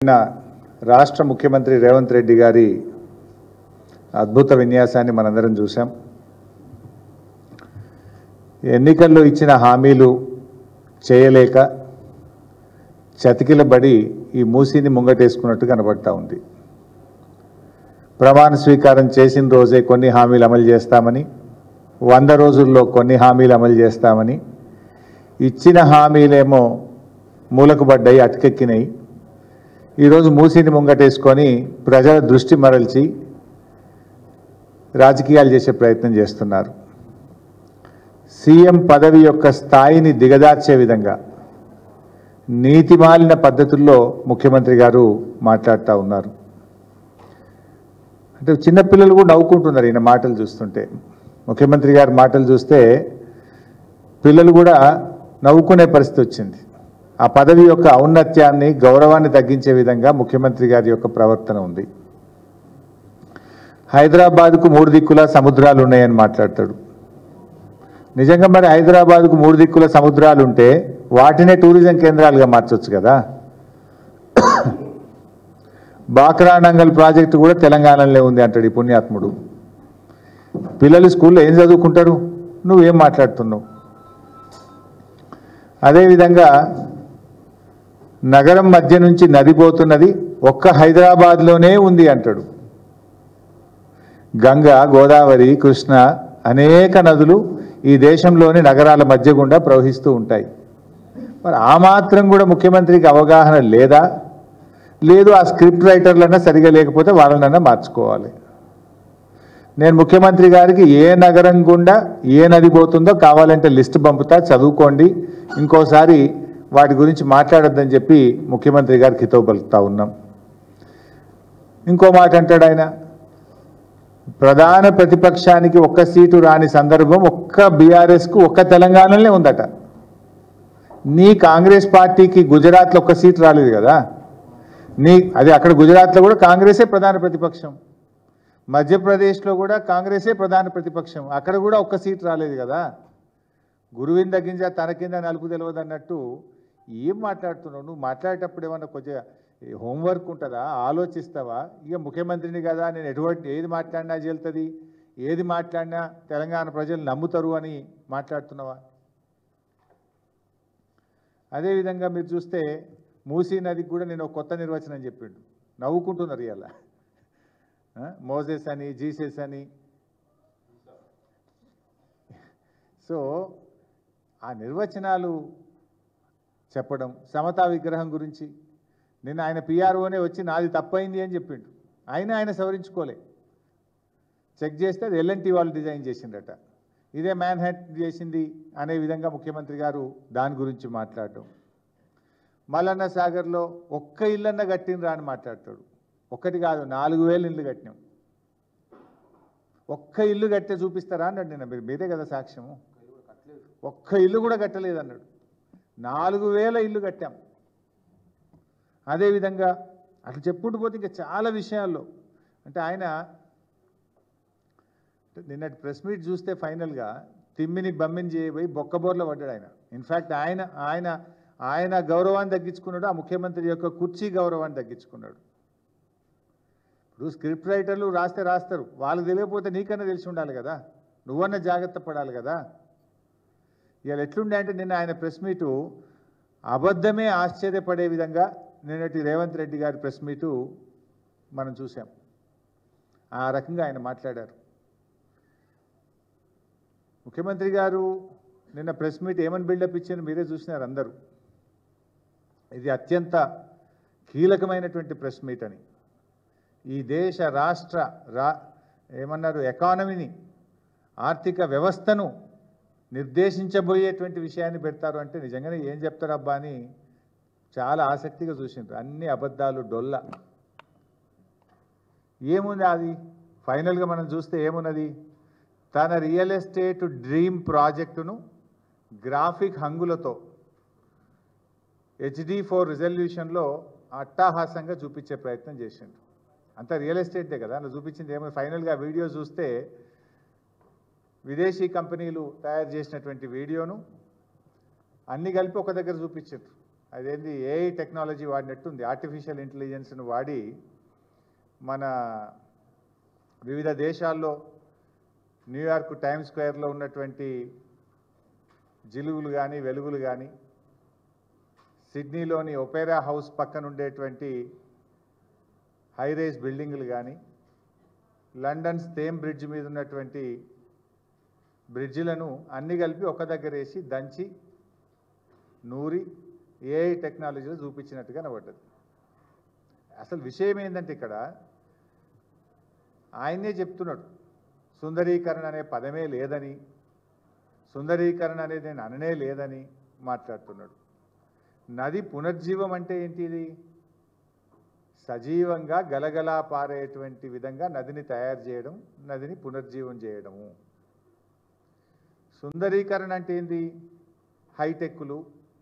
నిన్న రాష్ట్ర ముఖ్యమంత్రి రేవంత్ రెడ్డి గారి అద్భుత విన్యాసాన్ని మనందరం చూసాం ఎన్నికల్లో ఇచ్చిన హామీలు చేయలేక చతికిలబడి ఈ మూసీని ముంగటేసుకున్నట్టు కనబడతా ఉంది ప్రమాణ స్వీకారం చేసిన రోజే కొన్ని హామీలు అమలు చేస్తామని వంద రోజుల్లో కొన్ని హామీలు అమలు చేస్తామని ఇచ్చిన హామీలేమో మూలకుపడ్డాయి అటకెక్కినాయి ఈరోజు మూసిని ముంగటేసుకొని ప్రజల దృష్టి మరల్చి రాజకీయాలు చేసే ప్రయత్నం చేస్తున్నారు సీఎం పదవి యొక్క స్థాయిని దిగదార్చే విధంగా నీతిమాలిన పద్ధతుల్లో ముఖ్యమంత్రి గారు మాట్లాడుతూ ఉన్నారు అంటే చిన్నపిల్లలు కూడా నవ్వుకుంటున్నారు ఈయన మాటలు చూస్తుంటే ముఖ్యమంత్రి గారి మాటలు చూస్తే పిల్లలు కూడా నవ్వుకునే పరిస్థితి వచ్చింది ఆ పదవి యొక్క ఔన్నత్యాన్ని గౌరవాన్ని తగ్గించే విధంగా ముఖ్యమంత్రి గారి యొక్క ప్రవర్తన ఉంది హైదరాబాద్కు మూడు దిక్కుల సముద్రాలు ఉన్నాయని మాట్లాడతాడు నిజంగా మరి హైదరాబాద్కు మూడు దిక్కుల సముద్రాలు ఉంటే వాటినే టూరిజం కేంద్రాలుగా మార్చొచ్చు కదా బాక్రానంగల్ ప్రాజెక్టు కూడా తెలంగాణలో ఉంది అంటాడు ఈ పుణ్యాత్ముడు పిల్లలు స్కూల్లో ఏం చదువుకుంటారు నువ్వేం మాట్లాడుతున్నావు అదేవిధంగా నగరం మధ్య నుంచి నది పోతున్నది ఒక్క హైదరాబాద్లోనే ఉంది అంటాడు గంగ గోదావరి కృష్ణ అనేక నదులు ఈ దేశంలోని నగరాల మధ్య గుండా ప్రవహిస్తూ ఉంటాయి మరి ఆ మాత్రం కూడా ముఖ్యమంత్రికి అవగాహన లేదా లేదు ఆ స్క్రిప్ట్ రైటర్లన్నా సరిగా లేకపోతే వాళ్ళనన్నా మార్చుకోవాలి నేను ముఖ్యమంత్రి గారికి ఏ నగరం గుండా ఏ నది పోతుందో కావాలంటే లిస్ట్ పంపుతా చదువుకోండి ఇంకోసారి వాటి గురించి మాట్లాడొద్దని చెప్పి ముఖ్యమంత్రి గారికి హితవు పలుకుతా ఉన్నాం ఇంకో మాట అంటాడు ఆయన ప్రధాన ప్రతిపక్షానికి ఒక్క సీటు రాని సందర్భం ఒక్క బీఆర్ఎస్కు ఒక్క తెలంగాణలోనే ఉందట నీ కాంగ్రెస్ పార్టీకి గుజరాత్లో ఒక్క సీటు రాలేదు కదా నీ అది అక్కడ గుజరాత్లో కూడా కాంగ్రెసే ప్రధాన ప్రతిపక్షం మధ్యప్రదేశ్లో కూడా కాంగ్రెసే ప్రధాన ప్రతిపక్షం అక్కడ కూడా ఒక్క సీట్ రాలేదు కదా గురువింద గింజ తన కింద నలుపు తెలియదు అన్నట్టు ఏం మాట్లాడుతున్నావు నువ్వు మాట్లాడేటప్పుడు ఏమన్నా కొంచెం హోంవర్క్ ఉంటుందా ఆలోచిస్తావా ఇక ముఖ్యమంత్రిని కదా నేను ఎటువంటి ఏది మాట్లాడినా చెల్తుంది ఏది మాట్లాడినా తెలంగాణ ప్రజలు నమ్ముతారు అని మాట్లాడుతున్నావా అదేవిధంగా మీరు చూస్తే మూసీ నదికి కూడా నేను ఒక కొత్త నిర్వచనం చెప్పిండు నవ్వుకుంటున్నారు ఇవాళ మోజెస్ అని జీసెస్ అని సో ఆ నిర్వచనాలు చెప్పడం సమతా విగ్రహం గురించి నిన్న ఆయన పిఆర్ఓనే వచ్చి నాది తప్పైంది అని చెప్పిండు ఆయన ఆయన సవరించుకోలే చెక్ చేస్తే అది ఎల్ఎన్టీ వాళ్ళు డిజైన్ చేసిండట ఇదే మ్యాన్ హ్యాట్ చేసింది అనే విధంగా ముఖ్యమంత్రి గారు దాని గురించి మాట్లాడటం మల్లన్న సాగర్లో ఒక్క ఇల్లన్న కట్టినరా అని మాట్లాడతాడు ఒక్కటి కాదు నాలుగు వేలు ఇల్లు కట్టినాం ఒక్క ఇల్లు కట్టే చూపిస్తారా అన్నాడు నిన్న మీరు మీదే కదా సాక్ష్యము ఒక్క ఇల్లు కూడా కట్టలేదు అన్నాడు నాలుగు వేల ఇల్లు కట్టాం అదేవిధంగా అట్లా చెప్పుకుంటూ పోతే ఇంకా చాలా విషయాల్లో అంటే ఆయన నిన్నటి ప్రెస్ మీట్ చూస్తే ఫైనల్గా తిమ్మిని బమ్మిని చేయబోయి బొక్కబోర్లో పడ్డాడు ఆయన ఇన్ఫ్యాక్ట్ ఆయన ఆయన ఆయన గౌరవాన్ని తగ్గించుకున్నాడు ఆ ముఖ్యమంత్రి యొక్క కుర్చీ గౌరవాన్ని తగ్గించుకున్నాడు ఇప్పుడు స్క్రిప్ట్ రైటర్లు రాస్తే రాస్తారు వాళ్ళకి తెలియకపోతే నీకన్నా తెలిసి ఉండాలి కదా నువ్వన్నా జాగ్రత్త పడాలి కదా ఇవాళ ఎట్లుండే అంటే నిన్న ఆయన ప్రెస్ మీటు అబద్ధమే ఆశ్చర్యపడే విధంగా నిన్నటి రేవంత్ రెడ్డి గారి ప్రెస్ మీటు మనం చూసాం ఆ రకంగా ఆయన మాట్లాడారు ముఖ్యమంత్రి గారు నిన్న ప్రెస్ మీట్ ఏమని బిల్డప్ ఇచ్చారు మీరే చూసినారు అందరూ ఇది అత్యంత కీలకమైనటువంటి ప్రెస్ మీట్ అని ఈ దేశ రాష్ట్ర రా ఏమన్నారు ఎకానమీని ఆర్థిక వ్యవస్థను నిర్దేశించబోయేటువంటి విషయాన్ని పెడతారు అంటే నిజంగానే ఏం చెప్తారబ్బా అని చాలా ఆసక్తిగా చూసిండ్రు అన్ని అబద్ధాలు డొల్ల ఏముంది అది ఫైనల్గా మనం చూస్తే ఏమున్నది తన రియల్ ఎస్టేట్ డ్రీమ్ ప్రాజెక్టును గ్రాఫిక్ హంగులతో హెచ్డి ఫోర్ రిజల్యూషన్లో అట్టాహాసంగా చూపించే ప్రయత్నం చేసిండు అంతా రియల్ ఎస్టేటే కదా అందులో చూపించింది ఏమో ఫైనల్గా వీడియో చూస్తే విదేశీ కంపెనీలు తయారు చేసినటువంటి వీడియోను అన్ని కలిపి ఒక దగ్గర చూపించారు అదేంది ఏఐ టెక్నాలజీ వాడినట్టుంది ఆర్టిఫిషియల్ ఇంటెలిజెన్స్ను వాడి మన వివిధ దేశాల్లో న్యూయార్క్ టైమ్ స్క్వేర్లో ఉన్నటువంటి జిలుగులు కానీ వెలుగులు కానీ సిడ్నీలోని ఒపేరా హౌస్ పక్కన ఉండేటువంటి హైరేజ్ బిల్డింగులు కానీ లండన్ స్తేమ్ బ్రిడ్జ్ మీద ఉన్నటువంటి బ్రిడ్జిలను అన్ని కలిపి ఒక దగ్గర వేసి దంచి నూరి ఏఐ టెక్నాలజీలో చూపించినట్టుగా కనబడ్డది అసలు విషయం ఏంటంటే ఇక్కడ ఆయనే చెప్తున్నాడు సుందరీకరణ అనే పదమే లేదని సుందరీకరణ అనేది నేను అననే లేదని మాట్లాడుతున్నాడు నది పునర్జీవం అంటే ఏంటిది సజీవంగా గలగలా పారేటువంటి విధంగా నదిని తయారు చేయడం నదిని పునర్జీవం చేయడము సుందరీకరణ అంటే ఏంది హైటెక్లు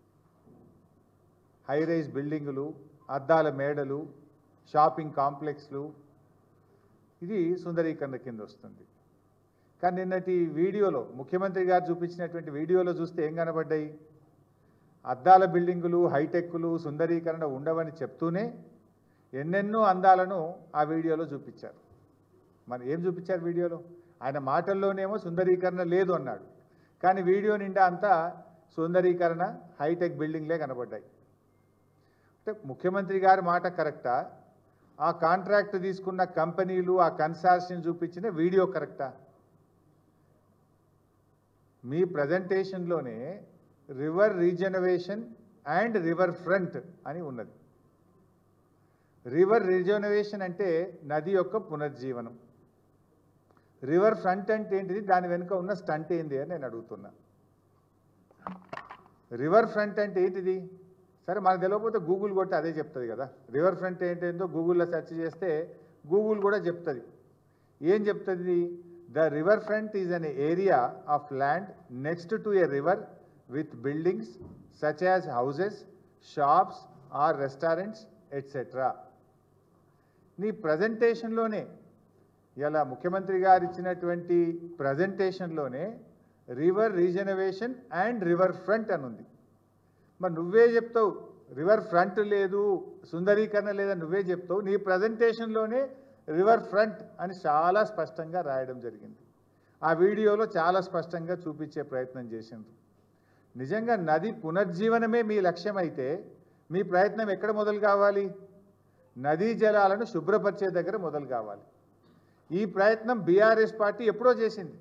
హైరైజ్ బిల్డింగులు అద్దాల మేడలు షాపింగ్ కాంప్లెక్స్లు ఇది సుందరీకరణ కింద వస్తుంది కానీ నిన్నటి వీడియోలో ముఖ్యమంత్రి గారు చూపించినటువంటి వీడియోలో చూస్తే ఏం కనబడ్డాయి అద్దాల బిల్డింగులు హైటెక్లు సుందరీకరణ ఉండవని చెప్తూనే ఎన్నెన్నో అందాలను ఆ వీడియోలో చూపించారు మరి ఏం చూపించారు వీడియోలో ఆయన మాటల్లోనేమో సుందరీకరణ లేదు అన్నాడు కానీ వీడియో నిండా అంతా సుందరీకరణ హైటెక్ బిల్డింగ్లే కనబడ్డాయి అంటే ముఖ్యమంత్రి గారి మాట కరెక్టా ఆ కాంట్రాక్ట్ తీసుకున్న కంపెనీలు ఆ కన్సార్షన్ చూపించిన వీడియో కరెక్టా మీ ప్రజెంటేషన్లోనే river rejuvenation and riverfront అని ఉన్నది రివర్ రీజనవేషన్ అంటే నది యొక్క పునర్జీవనం రివర్ ఫ్రంట్ అంటే ఏంటిది దాని వెనుక ఉన్న స్టంట్ ఏంది అని నేను అడుగుతున్నా రివర్ ఫ్రంట్ అంటే ఏంటిది సరే మనకు తెలియకపోతే గూగుల్ కొట్టి అదే చెప్తుంది కదా రివర్ ఫ్రంట్ ఏంటేందో గూగుల్లో సెర్చ్ చేస్తే గూగుల్ కూడా చెప్తుంది ఏం చెప్తుంది the riverfront is an area of land next to a river with buildings such as houses shops or restaurants etcetera నీ ప్రజెంటేషన్లోనే ఇలా ముఖ్యమంత్రి గారు ఇచ్చినటువంటి ప్రజెంటేషన్లోనే river rejuvenation and riverfront అని ఉంది మరి నువ్వే చెప్తావు రివర్ ఫ్రంట్ లేదు సుందరీకరణ లేదని నువ్వే చెప్తావు నీ ప్రజెంటేషన్లోనే రివర్ ఫ్రంట్ అని చాలా స్పష్టంగా రాయడం జరిగింది ఆ వీడియోలో చాలా స్పష్టంగా చూపించే ప్రయత్నం చేసిండ్రు నిజంగా నది పునర్జీవనమే మీ లక్ష్యం అయితే మీ ప్రయత్నం ఎక్కడ మొదలు కావాలి నదీ జలాలను శుభ్రపరిచే దగ్గర మొదలు కావాలి ఈ ప్రయత్నం బీఆర్ఎస్ పార్టీ ఎప్పుడో చేసింది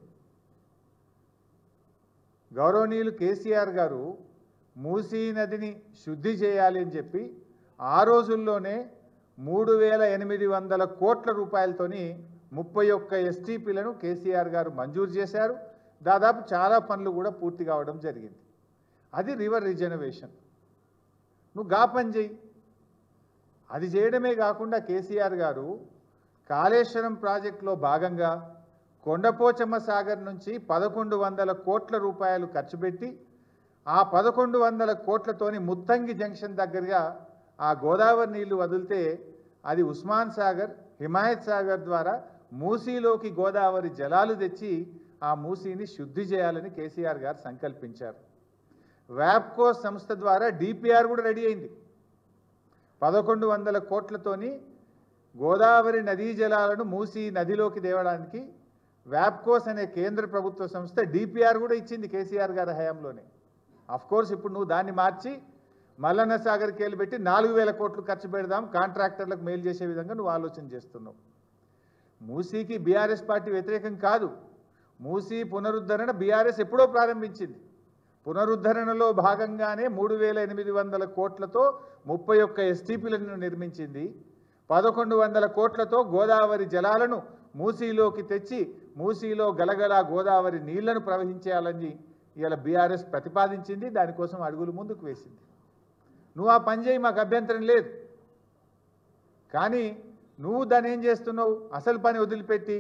గౌరవనీయులు కేసీఆర్ గారు మూసీ నదిని శుద్ధి చేయాలి అని చెప్పి ఆ రోజుల్లోనే మూడు వేల ఎనిమిది వందల కోట్ల రూపాయలతోని ముప్పై ఒక్క ఎస్టీపీలను కేసీఆర్ గారు మంజూరు చేశారు దాదాపు చాలా పనులు కూడా పూర్తి కావడం జరిగింది అది రివర్ రిజనవేషన్ నువ్వు గా పని చెయ్యి అది చేయడమే కాకుండా కేసీఆర్ గారు కాళేశ్వరం ప్రాజెక్టులో భాగంగా కొండపోచమ్మ సాగర్ నుంచి పదకొండు వందల కోట్ల రూపాయలు ఖర్చు పెట్టి ఆ పదకొండు వందల కోట్లతోని ముత్తంగి జంక్షన్ దగ్గరగా ఆ గోదావరి నీళ్లు వదిలితే అది ఉస్మాన్ సాగర్ హిమాయత్ సాగర్ ద్వారా మూసీలోకి గోదావరి జలాలు తెచ్చి ఆ మూసీని శుద్ధి చేయాలని కేసీఆర్ గారు సంకల్పించారు వ్యాప్కో సంస్థ ద్వారా డిపిఆర్ కూడా రెడీ అయింది పదకొండు వందల కోట్లతోని గోదావరి నదీ జలాలను మూసి నదిలోకి తేవడానికి వ్యాప్కోస్ అనే కేంద్ర ప్రభుత్వ సంస్థ డిపిఆర్ కూడా ఇచ్చింది కేసీఆర్ గారి హయాంలోనే అఫ్ కోర్స్ ఇప్పుడు నువ్వు దాన్ని మార్చి మల్లన్న సాగర్కి వెళ్ళి పెట్టి నాలుగు వేల కోట్లు ఖర్చు పెడదాం కాంట్రాక్టర్లకు మేలు చేసే విధంగా నువ్వు ఆలోచన చేస్తున్నావు మూసీకి బీఆర్ఎస్ పార్టీ వ్యతిరేకం కాదు మూసీ పునరుద్ధరణ బీఆర్ఎస్ ఎప్పుడో ప్రారంభించింది పునరుద్ధరణలో భాగంగానే మూడు వేల ఎనిమిది వందల కోట్లతో ముప్పై ఒక్క ఎస్టీపీలను నిర్మించింది పదకొండు వందల కోట్లతో గోదావరి జలాలను మూసీలోకి తెచ్చి మూసీలో గలగల గోదావరి నీళ్లను ప్రవహించేయాలని ఇవాళ బీఆర్ఎస్ ప్రతిపాదించింది దానికోసం అడుగులు ముందుకు వేసింది నువ్వు ఆ పని చేయి మాకు అభ్యంతరం లేదు కానీ నువ్వు దాన్ని ఏం చేస్తున్నావు అసలు పని వదిలిపెట్టి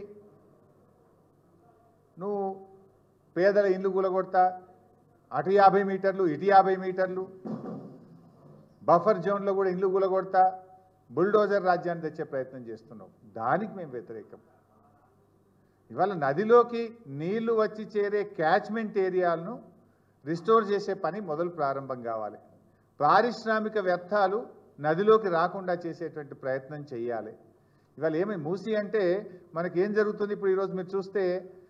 నువ్వు పేదల ఇల్లు కూలగొడతా అటు యాభై మీటర్లు ఇటు యాభై మీటర్లు బఫర్ జోన్లో కూడా ఇల్లు కూలగొడతా బుల్డోజర్ రాజ్యాన్ని తెచ్చే ప్రయత్నం చేస్తున్నావు దానికి మేము వ్యతిరేకం ఇవాళ నదిలోకి నీళ్లు వచ్చి చేరే క్యాచ్మెంట్ ఏరియాలను రిస్టోర్ చేసే పని మొదలు ప్రారంభం కావాలి పారిశ్రామిక వ్యర్థాలు నదిలోకి రాకుండా చేసేటువంటి ప్రయత్నం చేయాలి ఇవాళ ఏమి మూసి అంటే మనకి ఏం జరుగుతుంది ఇప్పుడు ఈరోజు మీరు చూస్తే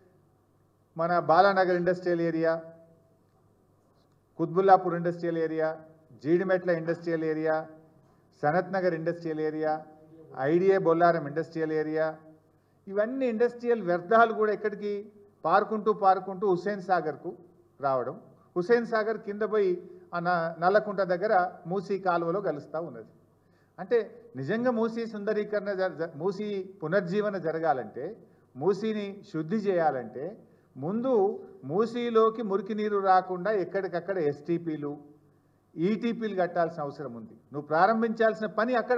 మన Balanagar industrial area Quthbullapur industrial area Jeedimetla industrial area Sanath Nagar industrial area IDA Bollaram industrial area ఇవన్నీ ఇండస్ట్రియల్ వ్యర్థాలు కూడా ఎక్కడికి పారుకుంటూ పారుకుంటూ హుస్సేన్ సాగర్కు రావడం హుస్సేన్ సాగర్ కింద పోయి ఆ న- నల్లకుంట దగ్గర మూసీ కాలువలో కలుస్తూ ఉన్నది అంటే నిజంగా మూసీ సుందరీకరణ జర- జ- మూసీ పునర్జీవన జరగాలంటే మూసీని శుద్ధి చేయాలంటే ముందు మూసీలోకి మురికి నీరు రాకుండా ఎక్కడికక్కడ ఎస్టీపీలు ఈటీపీలు కట్టాల్సిన అవసరం ఉంది నువ్వు ప్రారంభించాల్సిన పని అక్కడ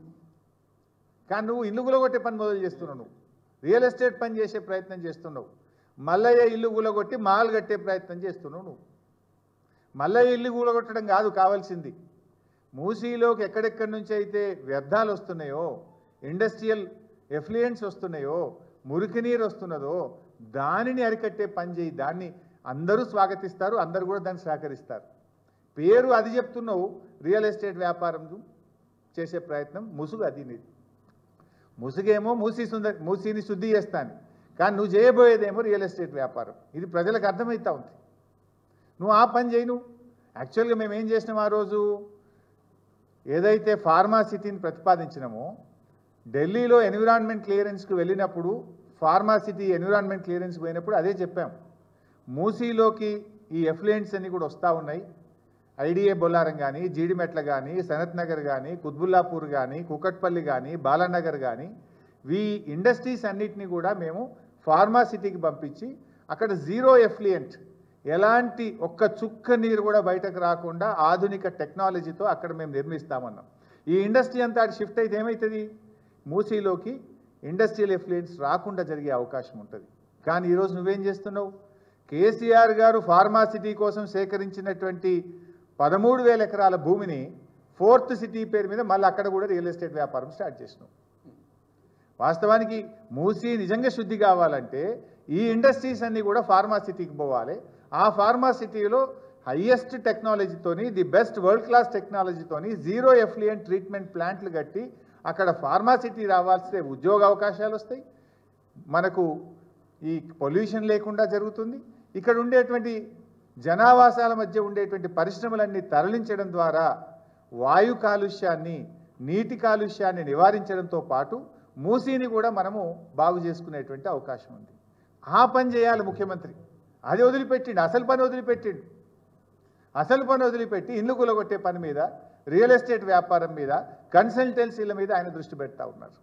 కానీ నువ్వు ఇల్లు గులగొట్టే పని మొదలు చేస్తున్నావు నువ్వు రియల్ ఎస్టేట్ పని చేసే ప్రయత్నం చేస్తున్నావు మల్లయ్య ఇల్లు గులగొట్టి మాల్ కట్టే ప్రయత్నం చేస్తున్నావు నువ్వు మల్లయ్య ఇల్లు కూలగొట్టడం కాదు కావాల్సింది మూసీలోకి ఎక్కడెక్కడి నుంచి అయితే వ్యర్థాలు వస్తున్నాయో ఇండస్ట్రియల్ ఎఫ్లుయెంట్స్ వస్తున్నాయో మురికి నీరు వస్తున్నదో దానిని అరికట్టే పని చేయి దాన్ని అందరూ స్వాగతిస్తారు అందరూ కూడా దాన్ని సహకరిస్తారు పేరు అది చెప్తున్నావు రియల్ ఎస్టేట్ వ్యాపారం చేసే ప్రయత్నం ముసుగు అది నీది ముసుగేమో మూసీ సుందర మూసీని శుద్ధి చేస్తాను కానీ నువ్వు చేయబోయేదేమో రియల్ ఎస్టేట్ వ్యాపారం ఇది ప్రజలకు అర్థమవుతా ఉంది నువ్వు ఆ పని చేయి నువ్వు యాక్చువల్గా మేము ఏం చేసినాం ఆ రోజు ఏదైతే ఫార్మాసిటీని ప్రతిపాదించినామో ఢిల్లీలో ఎన్విరాన్మెంట్ క్లియరెన్స్కి వెళ్ళినప్పుడు ఫార్మాసిటీ ఎన్విరాన్మెంట్ క్లియరెన్స్కి పోయినప్పుడు అదే చెప్పాం మూసీలోకి ఈ ఎఫ్లుయెంట్స్ అన్ని కూడా వస్తూ ఉన్నాయి ఐడిఏ బొల్లారం కానీ జీడిమెట్ల కానీ సనత్ నగర్ కానీ కుత్బుల్లాపూర్ కానీ కుకట్పల్లి కానీ బాలానగర్ కానీ ఈ ఇండస్ట్రీస్ అన్నిటినీ కూడా మేము ఫార్మాసిటీకి పంపించి అక్కడ జీరో ఎఫ్లియంట్ ఎలాంటి ఒక్క చుక్క నీరు కూడా బయటకు రాకుండా ఆధునిక టెక్నాలజీతో అక్కడ మేము నిర్మిస్తామన్నాం ఈ ఇండస్ట్రీ అంతా అటు షిఫ్ట్ అయితే ఏమవుతుంది మూసీలోకి ఇండస్ట్రియల్ ఎఫ్లుయెంట్స్ రాకుండా జరిగే అవకాశం ఉంటుంది కానీ ఈరోజు నువ్వేం చేస్తున్నావు కేసీఆర్ గారు ఫార్మాసిటీ కోసం సేకరించినటువంటి పదమూడు వేల ఎకరాల భూమిని ఫోర్త్ సిటీ పేరు మీద మళ్ళీ అక్కడ కూడా రియల్ ఎస్టేట్ వ్యాపారం స్టార్ట్ చేసినావు వాస్తవానికి మూసి నిజంగా శుద్ధి కావాలంటే ఈ ఇండస్ట్రీస్ అన్నీ కూడా ఫార్మాసిటీకి పోవాలి ఆ ఫార్మాసిటీలో హయ్యెస్ట్ టెక్నాలజీతోని ది బెస్ట్ వరల్డ్ క్లాస్ టెక్నాలజీతోని జీరో ఎఫ్లియంట్ ట్రీట్మెంట్ ప్లాంట్లు కట్టి అక్కడ ఫార్మాసిటీ రావాల్సిన ఉద్యోగ అవకాశాలు వస్తాయి మనకు ఈ పొల్యూషన్ లేకుండా జరుగుతుంది ఇక్కడ ఉండేటువంటి జనావాసాల మధ్య ఉండేటువంటి పరిశ్రమలన్నీ తరలించడం ద్వారా వాయు కాలుష్యాన్ని నీటి కాలుష్యాన్ని నివారించడంతో పాటు మూసీని కూడా మనము బాగు చేసుకునేటువంటి అవకాశం ఉంది ఆ పని చేయాలి ముఖ్యమంత్రి అది వదిలిపెట్టిండు అసలు పని వదిలిపెట్టిండు అసలు పని వదిలిపెట్టి ఇల్లు కూలగొట్టే పని మీద రియల్ ఎస్టేట్ వ్యాపారం మీద కన్సల్టెన్సీల మీద ఆయన దృష్టి పెడతా ఉన్నారు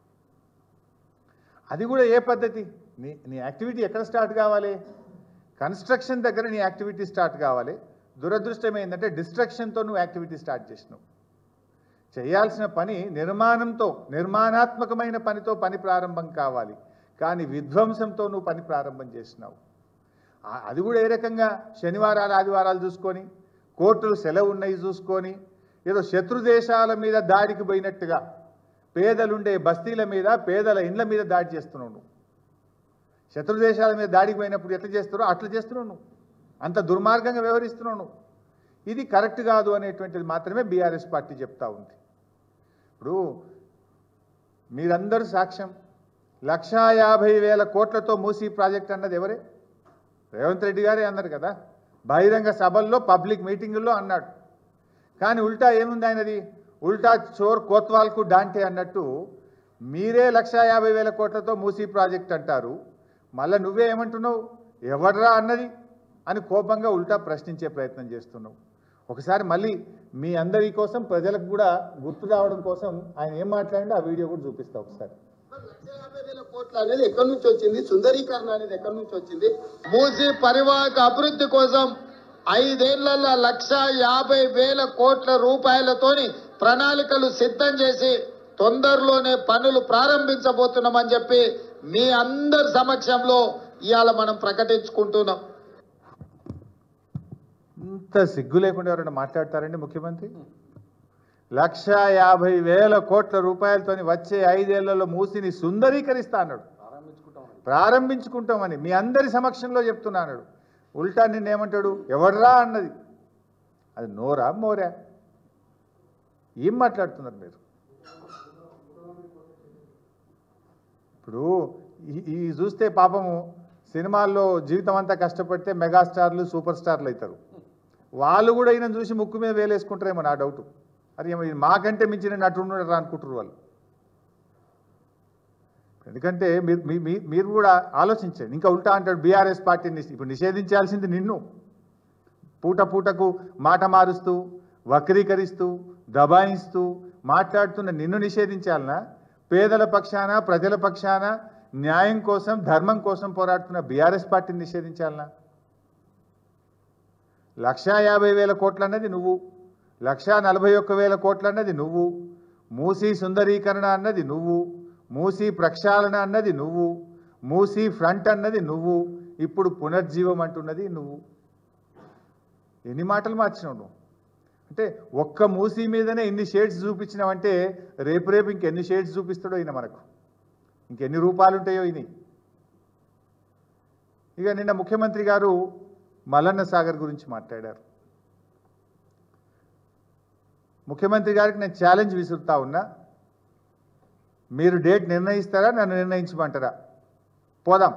అది కూడా ఏ పద్ధతి నీ నీ యాక్టివిటీ ఎక్కడ స్టార్ట్ కావాలి కన్స్ట్రక్షన్ దగ్గర నీ యాక్టివిటీ స్టార్ట్ కావాలి దురదృష్టం ఏంటంటే డిస్ట్రక్షన్తో నువ్వు యాక్టివిటీ స్టార్ట్ చేసినావు చేయాల్సిన పని నిర్మాణంతో నిర్మాణాత్మకమైన పనితో పని ప్రారంభం కావాలి కానీ విధ్వంసంతో నువ్వు పని ప్రారంభం చేసినావు ఆ- అది కూడా ఏ రకంగా శనివారాలు ఆదివారాలు చూసుకొని కోర్టులు సెలవు ఉన్నాయి చూసుకొని ఏదో శత్రు దేశాల మీద దాడికి పోయినట్టుగా పేదలుండే బస్తీల మీద పేదల ఇండ్ల మీద దాడి చేస్తున్నావు నువ్వు శత్రు దేశాల మీద దాడికి పోయినప్పుడు ఎట్లా చేస్తారో అట్లా చేస్తున్నావు నువ్వు అంత దుర్మార్గంగా వ్యవహరిస్తున్నావు నువ్వు ఇది కరెక్ట్ కాదు అనేటువంటిది మాత్రమే బీఆర్ఎస్ పార్టీ చెప్తా ఉంది ఇప్పుడు మీరందరూ సాక్ష్యం లక్షా యాభై వేల కోట్లతో మూసీ ప్రాజెక్ట్ అన్నది ఎవరే రేవంత్ రెడ్డి గారే అన్నారు కదా బహిరంగ సభల్లో పబ్లిక్ మీటింగుల్లో అన్నాడు కానీ ఉల్టా ఏముంది ఆయనది ఉల్టా చోర్ కోత్వాల్కు డాంటే అన్నట్టు మీరే లక్షా యాభై వేల కోట్లతో మూసీ ప్రాజెక్ట్ అంటారు మళ్ళీ నువ్వే ఏమంటున్నావు ఎవడ్రా అన్నది అని కోపంగా ఉల్టా ప్రశ్నించే ప్రయత్నం చేస్తున్నావు ఒకసారి మళ్ళీ మీ అందరి కోసం ప్రజలకు కూడా గుర్తు రావడం కోసం ఆయన ఏం మాట్లాడిండో ఆ వీడియో కూడా చూపిస్తా ఒకసారి లక్ష యాభై వేల కోట్లు అనేది ఎక్కడి నుంచి వచ్చింది సుందరీకరణ అనేది ఎక్కడి నుంచి వచ్చింది మూసి పరివాహక అభివృద్ధి కోసం ఐదేళ్లలో లక్ష యాభై వేల కోట్ల రూపాయలతోని ప్రణాళికలు సిద్ధం చేసి తొందరలోనే పనులు ప్రారంభించబోతున్నామని చెప్పి మీ అందరి సమక్షంలో ఇవాళ మనం ప్రకటించుకుంటున్నాం ఇంత సిగ్గు లేకుండా ఎవరైనా మాట్లాడతారండి ముఖ్యమంత్రి లక్ష యాభై వేల కోట్ల రూపాయలతోని వచ్చే ఐదేళ్లలో మూసిని సుందరీకరిస్తా అన్నాడు ప్రారంభించుకుంటామని మీ అందరి సమక్షంలో చెప్తున్నా అన్నాడు ఉల్టా నిన్నేమంటాడు ఎవడ్రా అన్నది అది నోరా మోరా ఏం మాట్లాడుతున్నారు మీరు ఇప్పుడు ఈ- ఈ చూస్తే పాపము సినిమాల్లో జీవితం అంతా కష్టపడితే మెగాస్టార్లు సూపర్ స్టార్లు అవుతారు వాళ్ళు కూడా ఈయన చూసి ముక్కు మీద వేలేసుకుంటారేమో నా డౌట్ అది ఏమో ఈయన మాకంటే మించిన నటుడు అనుకుంటారు వాళ్ళు ఎందుకంటే మీరు మీ- మీ- మీరు కూడా ఆలోచించండి ఇంకా ఉల్టా అంటాడు బీఆర్ఎస్ పార్టీని ఇప్పుడు నిషేధించాల్సింది నిన్ను పూట పూటకు మాట మారుస్తూ వక్రీకరిస్తూ దబాయిస్తూ మాట్లాడుతున్న నిన్ను నిషేధించాలనా పేదల పక్షాన ప్రజల పక్షాన న్యాయం కోసం ధర్మం కోసం పోరాడుతున్న బీఆర్ఎస్ పార్టీని నిషేధించాలనా లక్షా యాభై వేల కోట్లు అన్నది నువ్వు లక్షా నలభై ఒక్క వేల కోట్లు అన్నది నువ్వు మూసీ సుందరీకరణ అన్నది నువ్వు మూసీ ప్రక్షాళన అన్నది నువ్వు మూసీ ఫ్రంట్ అన్నది నువ్వు ఇప్పుడు పునర్జీవం అంటున్నది నువ్వు ఎన్ని మాటలు మార్చినావు నువ్వు అంటే ఒక్క మూసీ మీదనే ఇన్ని షేడ్స్ చూపించినావంటే రేపు రేపు ఇంకెన్ని షేడ్స్ చూపిస్తాడో ఈయన మనకు ఇంకెన్ని రూపాయలు ఉంటాయో ఈయన ఇక నిన్న ముఖ్యమంత్రి గారు మల్లన్న సాగర్ గురించి మాట్లాడారు ముఖ్యమంత్రి గారికి నేను ఛాలెంజ్ విసురుతా ఉన్నా మీరు డేట్ నిర్ణయిస్తారా నన్ను నిర్ణయించమంటారా పోదాం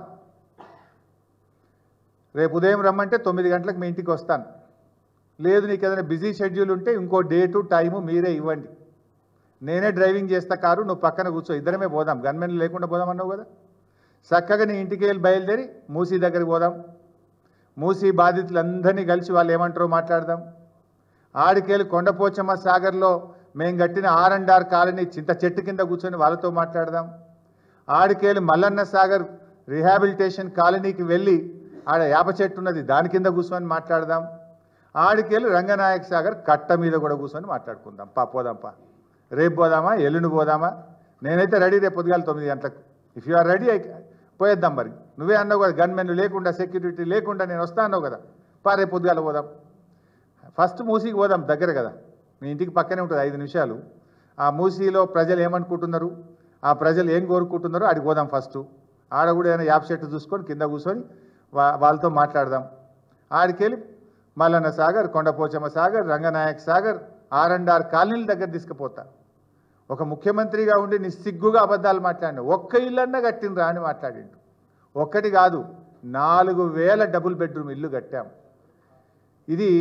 రేపు ఉదయం రమ్మంటే తొమ్మిది గంటలకు మీ ఇంటికి వస్తాను లేదు నీకు ఏదైనా బిజీ షెడ్యూల్ ఉంటే ఇంకో డేటు టైము మీరే ఇవ్వండి నేనే డ్రైవింగ్ చేస్తా కారు నువ్వు పక్కన కూర్చో ఇద్దరమే పోదాం గన్మెన్ లేకుండా పోదాం అన్నావు కదా చక్కగా నీ ఇంటికి వెళ్ళి బయలుదేరి మూసీ దగ్గరికి పోదాం మూసీ బాధితులందరినీ కలిసి వాళ్ళు ఏమంటారో మాట్లాడదాం ఆడికెళ్ళి కొండపోచమ్మ సాగర్లో మేము కట్టిన ఆర్ అండ్ ఆర్ కాలనీ చింత చెట్టు కింద కూర్చొని వాళ్ళతో మాట్లాడదాం ఆడికెళ్ళి మల్లన్న సాగర్ రిహాబిలిటేషన్ కాలనీకి వెళ్ళి ఆడ యాప చెట్టు ఉన్నది దాని కింద కూర్చొని మాట్లాడదాం ఆడికెళ్ళి రంగనాయక సాగర్ కట్ట మీద కూడా కూర్చొని మాట్లాడుకుందాం పా పోదాం పా రేపు పోదామా ఎల్లుండి పోదామా నేనైతే రెడీ రేపు పొద్దుగాల తొమ్మిది గంటలకు ఇఫ్ యు ఆర్ రెడీ పోయేద్దాం మరి నువ్వే అన్నావు కదా గన్మెన్ లేకుండా సెక్యూరిటీ లేకుండా నేను వస్తా అన్నావు కదా పా రేపు పొద్దుగాల పోదాం ఫస్ట్ మూసీకి పోదాం దగ్గర కదా మీ ఇంటికి పక్కనే ఉంటుంది ఐదు నిమిషాలు ఆ మూసీలో ప్రజలు ఏమనుకుంటున్నారు ఆ ప్రజలు ఏం కోరుకుంటున్నారో ఆడికి పోదాం ఫస్ట్ ఆడ కూడా ఏదైనా యాప్ సెట్ చూసుకొని కింద కూర్చొని వా వాళ్ళతో మాట్లాడదాం ఆడికెళ్ళి Mallanna Sagar Kondapochamma Sagar Ranganayak Sagar R and R కాలనీల దగ్గర తీసుకుపోతా ఒక ముఖ్యమంత్రిగా ఉండి నిస్సిగ్గుగా అబద్ధాలు మాట్లాడిన ఒక్క ఇల్లన్నా కట్టినరా అని మాట్లాడిండు ఒక్కటి కాదు నాలుగు వేల డబుల్ బెడ్రూమ్ ఇల్లు కట్టాం ఇది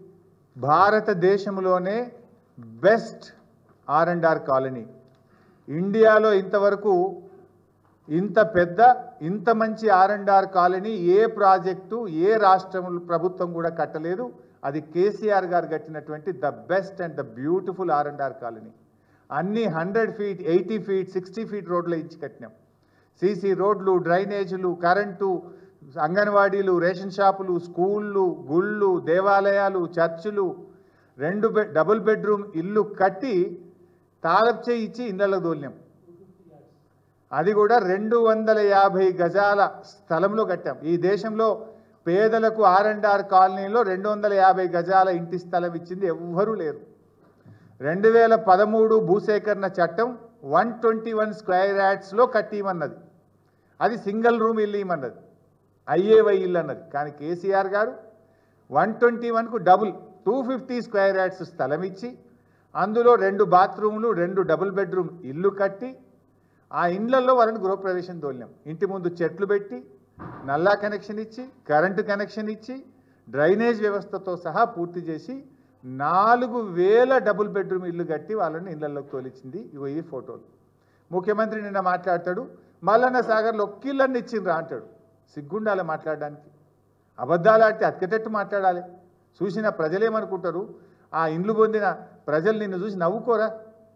భారతదేశంలోనే best R and R colony ఇండియాలో ఇంతవరకు ఇంత పెద్ద ఇంత మంచి ఆర్ అండ్ ఆర్ కాలనీ ఏ ప్రాజెక్టు ఏ రాష్ట్రం ప్రభుత్వం కూడా కట్టలేదు అది కేసీఆర్ గారు కట్టినటువంటి the best and the beautiful R and R colony అన్ని hundred feet eighty feet sixty feet రోడ్లు ఇచ్చి కట్టినాం సీసీ రోడ్లు డ్రైనేజీలు కరెంటు అంగన్వాడీలు రేషన్ షాపులు స్కూళ్ళు గుళ్ళు దేవాలయాలు చర్చిలు రెండు బె డబుల్ బెడ్రూమ్ ఇల్లు కట్టి తాళపు చేయి ఇచ్చి ఇళ్ళలో దోల్నాం అది కూడా రెండు వందల యాభై గజాల స్థలంలో కట్టాం ఈ దేశంలో పేదలకు ఆర్ అండ్ ఆర్ కాలనీలో రెండు వందల యాభై గజాల ఇంటి స్థలం ఇచ్చింది ఎవ్వరూ లేరు రెండు వేల పదమూడు భూసేకరణ చట్టం వన్ ట్వంటీ వన్ స్క్వేర్ యాడ్స్లో కట్టిమన్నది అది సింగిల్ రూమ్ ఇల్లు ఇమ్మన్నది ఐఏవై ఇల్లు అన్నది కానీ కేసీఆర్ గారు వన్ ట్వంటీ వన్కు double two fifty square yards స్థలం ఇచ్చి అందులో రెండు బాత్రూములు రెండు డబుల్ బెడ్రూమ్ ఇల్లు కట్టి ఆ ఇండ్లలో వాళ్ళని గృహప్రవేశం తోలినాం ఇంటి ముందు చెట్లు పెట్టి నల్లా కనెక్షన్ ఇచ్చి కరెంటు కనెక్షన్ ఇచ్చి డ్రైనేజ్ వ్యవస్థతో సహా పూర్తి చేసి నాలుగు వేల డబుల్ బెడ్రూమ్ ఇల్లు కట్టి వాళ్ళని ఇళ్లలోకి తోలిచ్చింది ఇగో ఈ ఫోటోలు ముఖ్యమంత్రి నిన్న మాట్లాడతాడు మల్లన్న సాగర్లో ఒక్కిళ్ళన్ని ఇచ్చిండ్రా అంటాడు సిగ్గుండాలి మాట్లాడడానికి అబద్ధాలు ఆడితే అతికెటట్టు మాట్లాడాలి చూసిన ప్రజలేమనుకుంటారు ఆ ఇండ్లు పొందిన ప్రజలు నిన్ను చూసి నవ్వుకోరా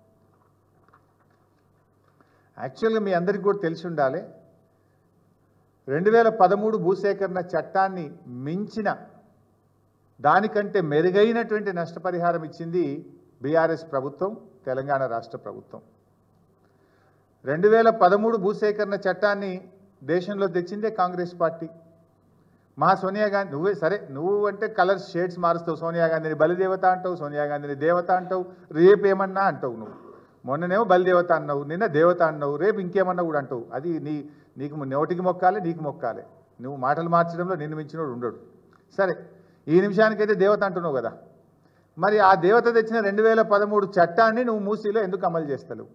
యాక్చువల్గా మీ అందరికీ కూడా తెలిసి ఉండాలి రెండు వేల పదమూడు భూసేకరణ చట్టాన్ని మించిన దానికంటే మెరుగైనటువంటి నష్టపరిహారం ఇచ్చింది బీఆర్ఎస్ ప్రభుత్వం తెలంగాణ రాష్ట్ర ప్రభుత్వం రెండు వేల పదమూడు భూసేకరణ చట్టాన్ని దేశంలో తెచ్చిందే కాంగ్రెస్ పార్టీ మా సోనియా గాంధీ నువ్వే సరే నువ్వు అంటే కలర్స్ షేడ్స్ మారుస్తావు సోనియా గాంధీని బలిదేవత అంటావు సోనియా గాంధీని దేవత అంటావు రేపు ఏమన్నా అంటావు నువ్వు మొన్ననేమో బలిదేవత అన్నావు నిన్న దేవత అన్నావు రేపు ఇంకేమన్నా కూడా అంటావు అది నీ నీకు నోటికి మొక్కాలి నీకు మొక్కాలి నువ్వు మాటలు మార్చడంలో నిన్ను మించినోడు ఉండడు సరే ఈ నిమిషానికైతే దేవత అంటున్నావు కదా మరి ఆ దేవత తెచ్చిన రెండు వేల పదమూడు చట్టాన్ని నువ్వు మూసీలో ఎందుకు అమలు చేస్తలేవు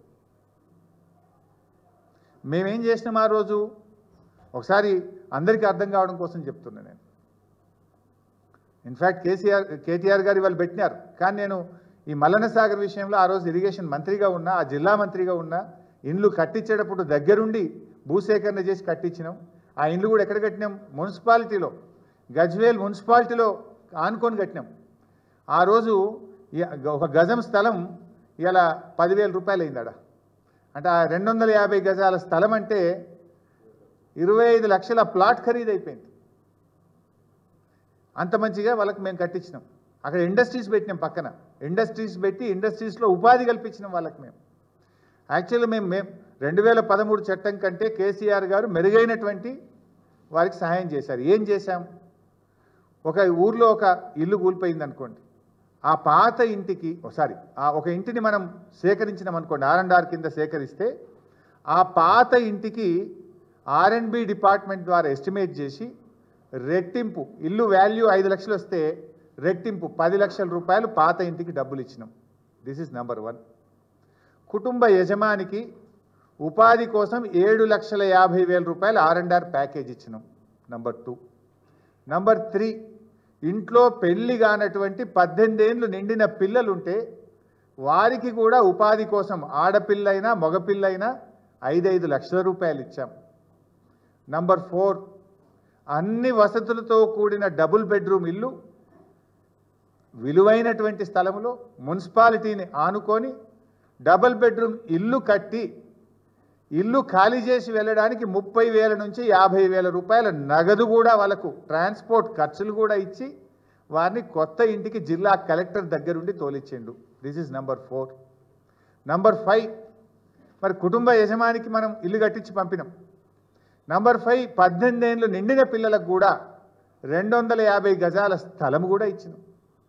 మేమేం చేసినాం ఆ రోజు ఒకసారి అందరికీ అర్థం కావడం కోసం చెప్తున్నా నేను ఇన్ఫ్యాక్ట్ కేసీఆర్ కేటీఆర్ గారు ఇవాళ పెట్టినారు కానీ నేను ఈ మల్లన్న సాగర్ విషయంలో ఆ రోజు ఇరిగేషన్ మంత్రిగా ఉన్నా ఆ జిల్లా మంత్రిగా ఉన్నా ఇండ్లు కట్టించేటప్పుడు దగ్గరుండి భూసేకరణ చేసి కట్టించినాం ఆ ఇండ్లు కూడా ఎక్కడ కట్టినాం మున్సిపాలిటీలో గజ్వేల్ మున్సిపాలిటీలో ఆనుకొని కట్టినాం ఆ రోజు ఈ- ఒక గజం స్థలం ఇలా పదివేల రూపాయలు అయిందాడ అంటే ఆ రెండు వందల యాభై గజాల స్థలం అంటే ఇరవై ఐదు లక్షల ప్లాట్ ఖరీదు అయిపోయింది అంత మంచిగా వాళ్ళకి మేము కట్టించినాం అక్కడ ఇండస్ట్రీస్ పెట్టినాం పక్కన ఇండస్ట్రీస్ పెట్టి ఇండస్ట్రీస్లో ఉపాధి కల్పించినాం వాళ్ళకి మేము యాక్చువల్గా మేము మేము రెండు వేల పదమూడు చట్టం కంటే కేసీఆర్ గారు మెరుగైనటువంటి వారికి సహాయం చేశారు ఏం చేశాం ఒక ఊర్లో ఒక ఇల్లు కూలిపోయింది అనుకోండి ఆ పాత ఇంటికి సారీ ఆ ఒక ఇంటిని మనం సేకరించినాం అనుకోండి ఆర్ అండ్ ఆర్ కింద సేకరిస్తే ఆ పాత ఇంటికి ఆర్ అండ్ బి డిపార్ట్మెంట్ ద్వారా ఎస్టిమేట్ చేసి రెట్టింపు ఇల్లు వాల్యూ ఐదు లక్షలు వస్తే రెట్టింపు పది లక్షల రూపాయలు పాత ఇంటికి డబ్బులు ఇచ్చినాం దిస్ ఇస్ నెంబర్ వన్ కుటుంబ యజమానికి ఉపాధి కోసం ఏడు లక్షల యాభై వేల రూపాయలు ఆర్ అండ్ ఆర్ ప్యాకేజ్ ఇచ్చినాం నంబర్ టూ నంబర్ త్రీ ఇంట్లో పెళ్లి కానటువంటి పద్దెనిమిది ఏళ్ళు నిండిన పిల్లలుంటే వారికి కూడా ఉపాధి కోసం ఆడపిల్లైనా మగపిల్లైనా ఐదైదు లక్షల రూపాయలు ఇచ్చాం నంబర్ ఫోర్ అన్ని వసతులతో కూడిన డబుల్ బెడ్రూమ్ ఇల్లు విలువైనటువంటి స్థలంలో మున్సిపాలిటీని ఆనుకొని డబుల్ బెడ్రూమ్ ఇల్లు కట్టి ఇల్లు ఖాళీ చేసి వెళ్ళడానికి ముప్పై వేల నుంచి యాభై వేల రూపాయల నగదు కూడా వాళ్ళకు ట్రాన్స్పోర్ట్ ఖర్చులు కూడా ఇచ్చి వారిని కొత్త ఇంటికి జిల్లా కలెక్టర్ దగ్గరుండి తోలిచ్చిండు this is number four number five మరి కుటుంబ యజమానికి మనం ఇల్లు కట్టించి పంపినాం నంబర్ ఫైవ్ పద్దెనిమిది ఏళ్ళు నిండిన పిల్లలకు కూడా రెండు వందల యాభై గజాల స్థలం కూడా ఇచ్చినాం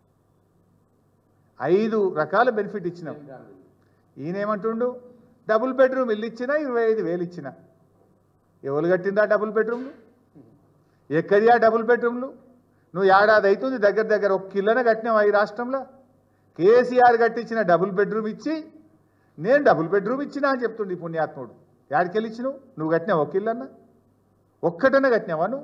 ఐదు రకాల బెనిఫిట్ ఇచ్చినాం ఈయనేమంటుండు డబుల్ బెడ్రూమ్ ఇల్లు ఇచ్చినా ఇరవై ఐదు వేలు ఇచ్చినా ఎవరు కట్టిందా డబుల్ బెడ్రూమ్లు ఎక్కడియా డబుల్ బెడ్రూమ్లు నువ్వు ఏడాది అవుతుంది దగ్గర దగ్గర ఒక కిలోనే కట్టినావు ఈ రాష్ట్రంలో కేసీఆర్ కట్టించిన డబుల్ బెడ్రూమ్ ఇచ్చి నేను డబుల్ బెడ్రూమ్ ఇచ్చినా అని చెప్తుండే ఈ పుణ్యాత్ముడు యాడికెళ్ళి ఇచ్చినావు నువ్వు కట్టినావు ఒక ఇల్లన్నా ఒక్కటనే కట్టినావా నువ్వు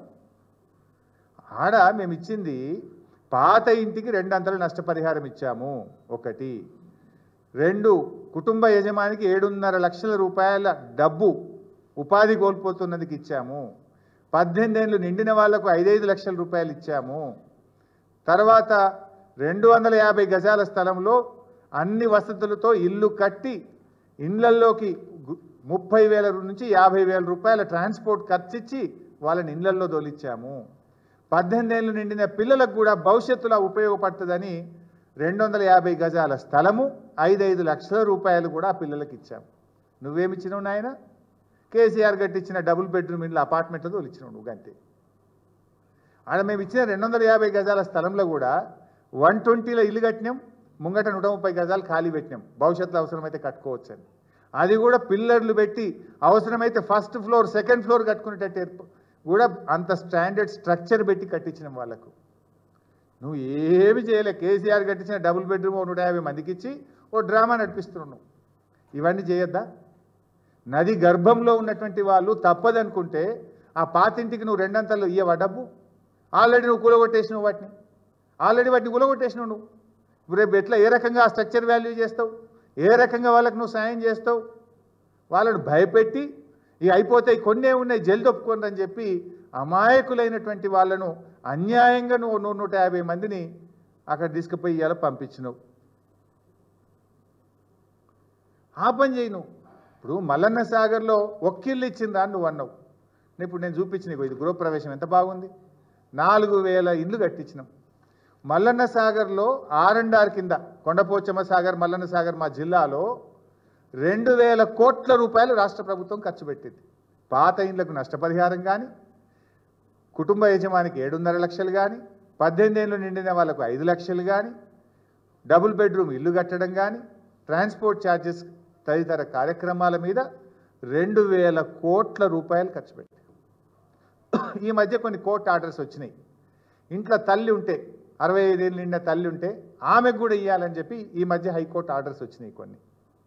ఆడ మేము ఇచ్చింది పాత ఇంటికి రెండంతల నష్టపరిహారం ఇచ్చాము ఒకటి రెండు కుటుంబ యజమానికి ఏడున్నర లక్షల రూపాయల డబ్బు ఉపాధి కోల్పోతున్నందుకు ఇచ్చాము పద్దెనిమిది ఏళ్ళు నిండిన వాళ్లకు ఐదైదు లక్షల రూపాయలు ఇచ్చాము తర్వాత రెండు వందల యాభై గజాల స్థలంలో అన్ని వసతులతో ఇల్లు కట్టి ఇండ్లల్లోకి గు- ముప్పై వేల నుంచి యాభై వేల రూపాయల ట్రాన్స్పోర్ట్ ఖర్చు ఇచ్చి వాళ్ళని ఇండ్లల్లో దొలిచ్చాము పద్దెనిమిది ఏళ్ళు నిండిన పిల్లలకు కూడా భవిష్యత్తులో ఉపయోగపడుతుందని రెండు వందల యాభై గజాల స్థలము ఐదైదు లక్షల రూపాయలు కూడా ఆ పిల్లలకి ఇచ్చాము నువ్వేమిచ్చినావు నాయన కేసీఆర్ కట్టించిన డబుల్ బెడ్రూమ్ ఇండ్ల అపార్ట్మెంట్లో తోలిచ్చినావు నువ్వు అంతే ఆడ మేము ఇచ్చిన రెండు వందల యాభై గజాల స్థలంలో కూడా వన్ ట్వంటీలో ఇల్లు కట్టినాం ముంగట నూట ముప్పై గజాలు ఖాళీ పెట్టినాం భవిష్యత్తులో అవసరమైతే కట్టుకోవచ్చు అని అది కూడా పిల్లర్లు పెట్టి అవసరమైతే ఫస్ట్ ఫ్లోర్ సెకండ్ ఫ్లోర్ కట్టుకునేటట్టు ఏర్ప- కూడా అంత స్టాండర్డ్ స్ట్రక్చర్ పెట్టి కట్టించినాం వాళ్ళకు నువ్వు ఏమి చేయలే కేసీఆర్ కట్టించిన డబుల్ బెడ్రూమ్ ఓ నూట యాభై మందికి ఇచ్చి ఓ డ్రామా నడిపిస్తున్నావు నువ్వు ఇవన్నీ చేయొద్దా నది గర్భంలో ఉన్నటువంటి వాళ్ళు తప్పదనుకుంటే ఆ పాతింటికి నువ్వు రెండంతలు ఇయ్యవా డబ్బు ఆల్రెడీ నువ్వు కూలగొట్టేసినావు వాటిని ఆల్రెడీ వాటిని కూలగొట్టేసినావు నువ్వు ఇప్పుడు రేపు ఎట్లా ఏ రకంగా ఆ స్ట్రక్చర్ వాల్యూ చేస్తావు ఏ రకంగా వాళ్ళకి నువ్వు సాయం చేస్తావు వాళ్ళను భయపెట్టి ఇక అయిపోతాయి కొన్నే ఉన్నాయి జల్ది ఒప్పుకోండి అని చెప్పి అమాయకులైనటువంటి వాళ్ళను అన్యాయంగా నువ్వు నూరు నూట యాభై మందిని అక్కడ తీసుకుపోయి ఇవాళ పంపించినావు ఆ పని చేయి నువ్వు ఇప్పుడు మల్లన్న సాగర్లో ఒక్కిల్లు ఇచ్చిందా అని నువ్వు అన్నావు ఇప్పుడు నేను చూపించిన ఇగో ఇది గృహప్రవేశం ఎంత బాగుంది నాలుగు వేల ఇండ్లు కట్టించినాం మల్లన్న సాగర్లో ఆర్ అండ్ ఆర్ కింద కొండపోచమ్మ సాగర్ మల్లన్న సాగర్ మా జిల్లాలో రెండు వేల కోట్ల రూపాయలు రాష్ట్ర ప్రభుత్వం ఖర్చు పెట్టింది పాత ఇండ్లకు నష్టపరిహారం కానీ కుటుంబ యజమానికి ఏడున్నర లక్షలు కానీ పద్దెనిమిది ఏళ్ళు నిండిన వాళ్ళకు ఐదు లక్షలు కానీ డబుల్ బెడ్రూమ్ ఇల్లు కట్టడం కానీ ట్రాన్స్పోర్ట్ ఛార్జెస్ తదితర కార్యక్రమాల మీద రెండు వేల కోట్ల రూపాయలు ఖర్చు పెట్టారు ఈ మధ్య కొన్ని కోర్టు ఆర్డర్స్ వచ్చినాయి ఇంట్లో తల్లి ఉంటే అరవై ఐదేళ్ళు నిండిన తల్లి ఉంటే ఆమెకు కూడా ఇవ్వాలని చెప్పి ఈ మధ్య హైకోర్టు ఆర్డర్స్ వచ్చినాయి కొన్ని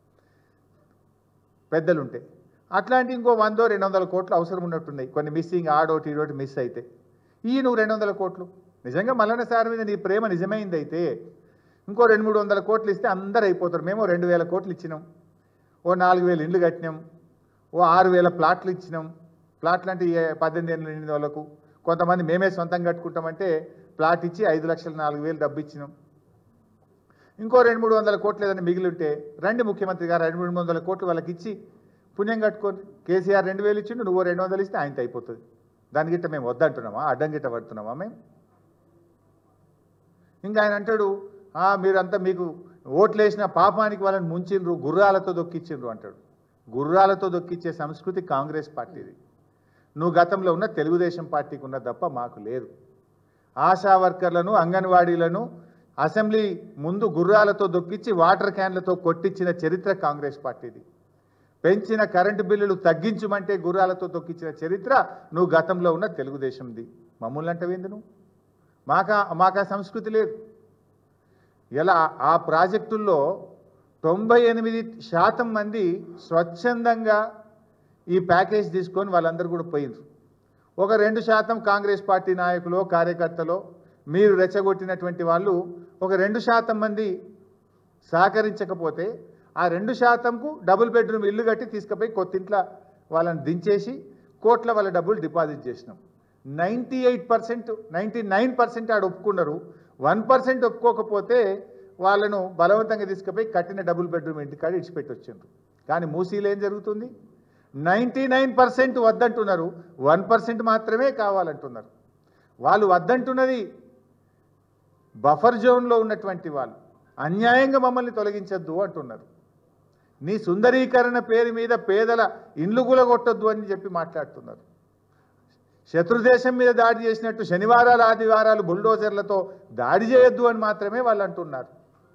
పెద్దలుంటే అట్లాంటి ఇంకో వందో రెండు వందల కోట్లు అవసరం ఉన్నట్టున్నాయి కొన్ని మిస్సింగ్ ఆడోటి ఈడోటి మిస్ అయితే ఈ నువ్వు రెండు వందల కోట్లు నిజంగా మల్లన్న సార్ మీద నీ ప్రేమ నిజమైంది అయితే ఇంకో రెండు మూడు వందల కోట్లు ఇస్తే అందరు అయిపోతారు మేము రెండు వేల కోట్లు ఇచ్చినాం ఓ నాలుగు వేలు ఇండ్లు కట్టినాం ఓ ఆరు వేల ప్లాట్లు ఇచ్చినాం ప్లాట్లు అంటే ఏ పద్దెనిమిది ఏళ్ళ నిండిన వాళ్ళకు కొంతమంది మేమే సొంతంగా కట్టుకుంటామంటే ప్లాట్ ఇచ్చి ఐదు లక్షల నాలుగు వేలు డబ్బు ఇచ్చినాం ఇంకో రెండు మూడు వందల కోట్లు ఏదైనా మిగిలి ఉంటే రండి ముఖ్యమంత్రి గారు రెండు మూడు వందల కోట్లు వాళ్ళకి ఇచ్చి పుణ్యం కట్టుకోండి కేసీఆర్ రెండు వేలు ఇచ్చిండు నువ్వు రెండు వందలు ఇస్తే ఆయనతో అయిపోతుంది దాని గిట్ట మేము వద్దంటున్నామా అడ్డం గిట్ట పడుతున్నామా మేము ఇంకా ఆయన అంటాడు "ఆ, మీరంతా మీకు ఓట్లు వేసిన పాపానికి వాళ్ళని ముంచిండ్రు గుర్రాలతో దొక్కిచ్చిండ్రు అంటాడు గుర్రాలతో దొక్కిచ్చే సంస్కృతి కాంగ్రెస్ పార్టీది నువ్వు గతంలో ఉన్న తెలుగుదేశం పార్టీకి ఉన్నది తప్ప మాకు లేదు ఆశా వర్కర్లను అంగన్వాడీలను అసెంబ్లీ ముందు గుర్రాలతో దొక్కిచ్చి వాటర్ క్యాన్లతో కొట్టించిన చరిత్ర కాంగ్రెస్ పార్టీది పెంచిన కరెంటు బిల్లులు తగ్గించమంటే గుర్రాలతో తొక్కించిన చరిత్ర నువ్వు గతంలో ఉన్న తెలుగుదేశంది మమ్మల్ని అంటవేంది నువ్వు మాకా మాకా సంస్కృతి లేదు ఇలా ఆ ప్రాజెక్టుల్లో తొంభై ఎనిమిది శాతం మంది స్వచ్ఛందంగా ఈ ప్యాకేజ్ తీసుకొని వాళ్ళందరూ కూడా పోయిండ్రు ఒక రెండు శాతం కాంగ్రెస్ పార్టీ నాయకులు కార్యకర్తలు మీరు రెచ్చగొట్టినటువంటి వాళ్ళు ఒక రెండు శాతం మంది సహకరించకపోతే ఆ రెండు శాతంకు డబుల్ బెడ్రూమ్ ఇల్లు కట్టి తీసుకుపోయి కొత్తింట్లో వాళ్ళని దించేసి కోట్ల వాళ్ళ డబ్బులు డిపాజిట్ చేసినాం ninety eight percent ninety nine percent ఆడ ఒప్పుకున్నారు వన్ పర్సెంట్ ఒప్పుకోకపోతే వాళ్ళను బలవంతంగా తీసుకుపోయి కట్టిన డబుల్ బెడ్రూమ్ ఇంటికాడ ఇడిచిపెట్టి వచ్చిండ్రు కానీ మూసీలో ఏం జరుగుతుంది నైంటీ నైన్ పర్సెంట్ వద్దంటున్నారు వన్ పర్సెంట్ మాత్రమే కావాలంటున్నారు వాళ్ళు వద్దంటున్నది బఫర్ జోన్లో ఉన్నటువంటి వాళ్ళు అన్యాయంగా మమ్మల్ని తొలగించొద్దు అంటున్నారు నీ సుందరీకరణ పేరు మీద పేదల ఇండ్లు కూలగొట్టొద్దు అని చెప్పి మాట్లాడుతున్నారు శత్రుదేశం మీద దాడి చేసినట్టు శనివారాలు ఆదివారాలు బుల్డోజర్లతో దాడి చేయొద్దు అని మాత్రమే వాళ్ళు అంటున్నారు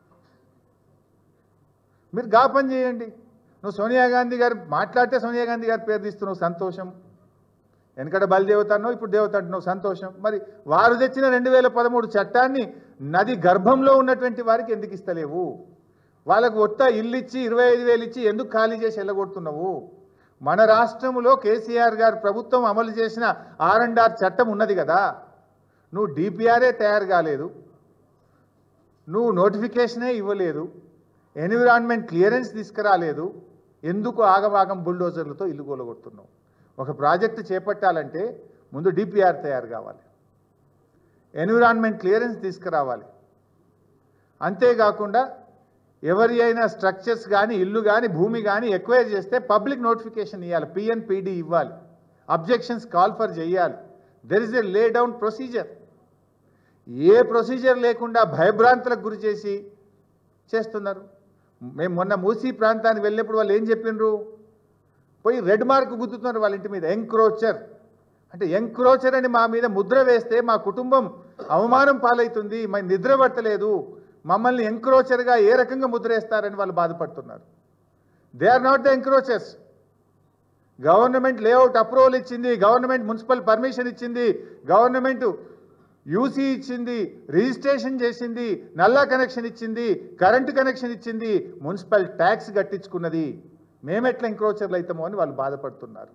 మీరు గా పని చేయండి నువ్వు సోనియా గాంధీ గారు మాట్లాడితే సోనియా గాంధీ గారి పేరు తీస్తున్నావు సంతోషం వెనకట బలిదేవతన్నో ఇప్పుడు దేవత అంటున్నావు సంతోషం మరి వారు తెచ్చిన రెండు వేల పదమూడు చట్టాన్ని నది గర్భంలో ఉన్నటువంటి వారికి ఎందుకు ఇస్తలేవు వాళ్ళకు ఒత్త ఇల్లు ఇచ్చి ఇరవై ఐదు వేలు ఇచ్చి ఎందుకు ఖాళీ చేసి వెళ్ళగొడుతున్నావు మన రాష్ట్రంలో కేసీఆర్ గారు ప్రభుత్వం అమలు చేసిన ఆర్ అండ్ ఆర్ చట్టం ఉన్నది కదా నువ్వు డిపిఆర్ఏ తయారు కాలేదు నువ్వు నోటిఫికేషనే ఇవ్వలేదు ఎన్విరాన్మెంట్ క్లియరెన్స్ తీసుకురాలేదు ఎందుకు ఆగమాగం బుల్డోజర్లతో ఇల్లు కూలగొడుతున్నావు ఒక ప్రాజెక్టు చేపట్టాలంటే ముందు డిపిఆర్ తయారు కావాలి ఎన్విరాన్మెంట్ క్లియరెన్స్ తీసుకురావాలి అంతేకాకుండా ఎవరి అయినా స్ట్రక్చర్స్ కానీ ఇల్లు కానీ భూమి కానీ ఎక్వైర్ చేస్తే పబ్లిక్ నోటిఫికేషన్ ఇవ్వాలి పిఎన్పిడి ఇవ్వాలి అబ్జెక్షన్స్ కాల్ ఫర్ చేయాలి there is a lay down procedure A procedure లేకుండా భయభ్రాంతులకు గురి చేసి చేస్తున్నారు మేము మొన్న మూసీ ప్రాంతానికి వెళ్ళినప్పుడు వాళ్ళు ఏం చెప్పిండ్రు పోయి రెడ్ మార్క్ గుద్దుతున్నారు వాళ్ళ ఇంటి మీద ఎంక్రోచర్ అంటే ఎంక్రోచర్ అని మా మీద ముద్ర వేస్తే మా కుటుంబం అవమానం పాలవుతుంది మేము నిద్ర పట్టలేదు మమ్మల్ని ఎంక్రోచర్గా ఏ రకంగా ముద్ర వేస్తారని వాళ్ళు బాధపడుతున్నారు they are not the encroachers government layout approval ఇచ్చింది గవర్నమెంట్ మున్సిపల్ పర్మిషన్ ఇచ్చింది గవర్నమెంట్ యూసీ ఇచ్చింది రిజిస్ట్రేషన్ చేసింది నల్లా కనెక్షన్ ఇచ్చింది కరెంటు కనెక్షన్ ఇచ్చింది మున్సిపల్ ట్యాక్స్ కట్టించుకున్నది మేమెట్లా ఎంక్రోచర్లు అవుతామో అని వాళ్ళు బాధపడుతున్నారు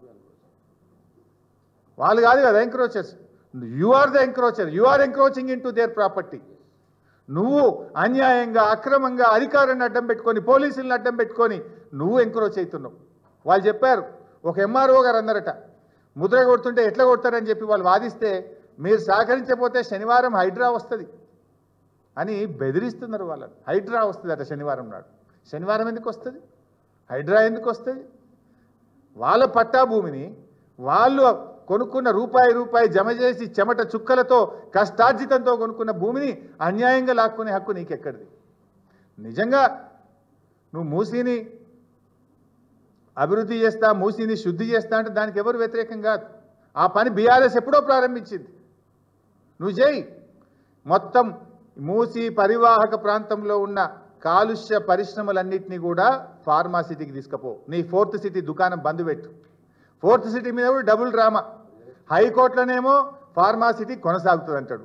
వాళ్ళు కాదు కదా encroachers you are the encroacher you are encroaching into their property నువ్వు అన్యాయంగా అక్రమంగా అధికారాన్ని అడ్డం పెట్టుకొని పోలీసులను అడ్డం పెట్టుకొని నువ్వు ఎంక్రోచ్ అవుతున్నావు వాళ్ళు చెప్పారు ఒక ఎంఆర్ఓ గారు అన్నారట ముద్ర కొడుతుంటే ఎట్లా కొడతారని చెప్పి వాళ్ళు వాదిస్తే మీరు సహకరించకపోతే శనివారం హైడ్రా వస్తుంది అని బెదిరిస్తున్నారు వాళ్ళని హైడ్రా వస్తుంది అట శనివారం నాడు శనివారం ఎందుకు వస్తుంది హైడ్రా ఎందుకు వస్తుంది వాళ్ళ పట్టా భూమిని వాళ్ళు కొనుక్కున్న రూపాయి రూపాయి జమ చేసి చెమట చుక్కలతో కష్టార్జితంతో కొనుక్కున్న భూమిని అన్యాయంగా లాక్కునే హక్కు నీకెక్కడిది నిజంగా నువ్వు మూసీని అభివృద్ధి చేస్తా మూసీని శుద్ధి చేస్తా అంటే దానికి ఎవరు వ్యతిరేకం కాదు ఆ పని బీఆర్ఎస్ ఎప్పుడో ప్రారంభించింది నువ్వు చేయి మొత్తం మూసి పరివాహక ప్రాంతంలో ఉన్న కాలుష్య పరిశ్రమలన్నింటినీ కూడా ఫార్మా సిటీకి తీసుకుపో నీ ఫోర్త్ సిటీ దుకాణం బంద్ పెట్టు ఫోర్త్ సిటీ మీద కూడా డబుల్ డ్రామా హైకోర్టులోనేమో ఫార్మా సిటీ కొనసాగుతుంది అంటాడు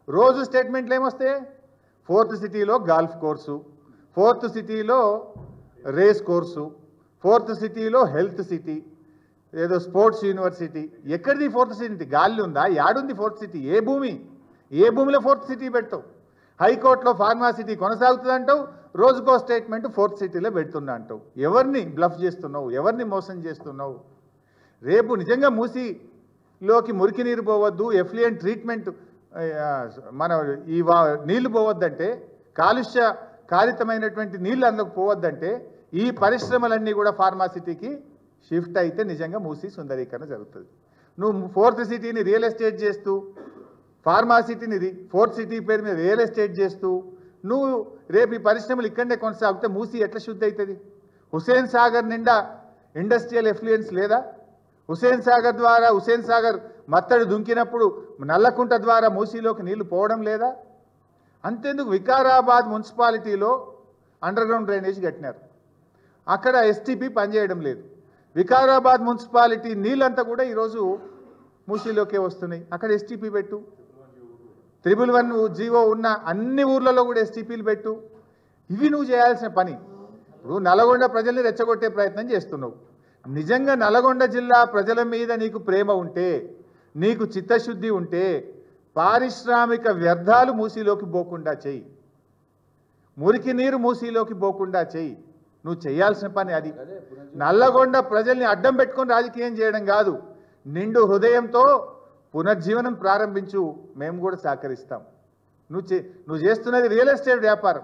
రోజు స్టేట్మెంట్లు ఏమొస్తాయి ఫోర్త్ సిటీలో గాల్ఫ్ కోర్సు ఫోర్త్ సిటీలో రేస్ కోర్సు ఫోర్త్ సిటీలో హెల్త్ సిటీ ఏదో స్పోర్ట్స్ యూనివర్సిటీ ఎక్కడిది ఫోర్త్ సిటీ గాలి ఉందా యాడుంది ఫోర్త్ సిటీ ఏ భూమి ఏ భూమిలో ఫోర్త్ సిటీ పెట్టావు హైకోర్టులో ఫార్మాసిటీ కొనసాగుతుంది అంటావు రోజుకో స్టేట్మెంట్ ఫోర్త్ సిటీలో పెడుతున్నా అంటావు ఎవరిని బ్లఫ్ చేస్తున్నావు ఎవరిని మోసం చేస్తున్నావు రేపు నిజంగా మూసిలోకి మురికి నీరు పోవద్దు ఎఫ్లియన్ ట్రీట్మెంట్ ఆ, మన ఈ వా- నీళ్లు పోవద్దంటే కాలుష్య కారితమైనటువంటి నీళ్ళు అందుకు పోవద్దంటే ఈ పరిశ్రమలన్నీ కూడా ఫార్మాసిటీకి షిఫ్ట్ అయితే నిజంగా మూసి సుందరీకరణ జరుగుతుంది నువ్వు ఫోర్త్ సిటీని రియల్ ఎస్టేట్ చేస్తూ ఫార్మాసిటీని రి- ఫోర్త్ సిటీ పేరు మీద రియల్ ఎస్టేట్ చేస్తూ నువ్వు రేపు ఈ పరిశ్రమలు ఇక్కడనే కొనసాగితే మూసి ఎట్లా శుద్ధి అవుతుంది హుసేన్ సాగర్ నిండా ఇండస్ట్రియల్ ఎఫ్లుయెన్స్ లేదా హుసేన్ సాగర్ ద్వారా హుసేన్ సాగర్ మత్తడి దుంకినప్పుడు నల్లకుంట ద్వారా మూసీలోకి నీళ్లు పోవడం లేదా అంతేందుకు వికారాబాద్ మున్సిపాలిటీలో అండర్ గ్రౌండ్ డ్రైనేజ్ కట్టినారు అక్కడ ఎస్టీపీ పనిచేయడం లేదు వికారాబాద్ మున్సిపాలిటీ నీళ్ళంతా కూడా ఈరోజు మూసీలోకే వస్తున్నాయి అక్కడ ఎస్టీపీ పెట్టు త్రిబుల్ వన్ జీవో ఉన్న అన్ని ఊర్లలో కూడా ఎస్టీపీలు పెట్టు ఇవి నువ్వు చేయాల్సిన పని ఇప్పుడు నల్గొండ ప్రజల్ని రెచ్చగొట్టే ప్రయత్నం చేస్తున్నావు నిజంగా నల్గొండ జిల్లా ప్రజల మీద నీకు ప్రేమ ఉంటే నీకు చిత్తశుద్ధి ఉంటే పారిశ్రామిక వ్యర్థాలు మూసీలోకి పోకుండా చెయ్యి మురికి నీరు మూసీలోకి పోకుండా చెయ్యి నువ్వు చేయాల్సిన పని అది నల్లగొండ ప్రజల్ని అడ్డం పెట్టుకొని రాజకీయం చేయడం కాదు నిండు హృదయంతో పునర్జీవనం ప్రారంభించు మేము కూడా సహకరిస్తాం నువ్వు చే నువ్వు చేస్తున్నది రియల్ ఎస్టేట్ వ్యాపారం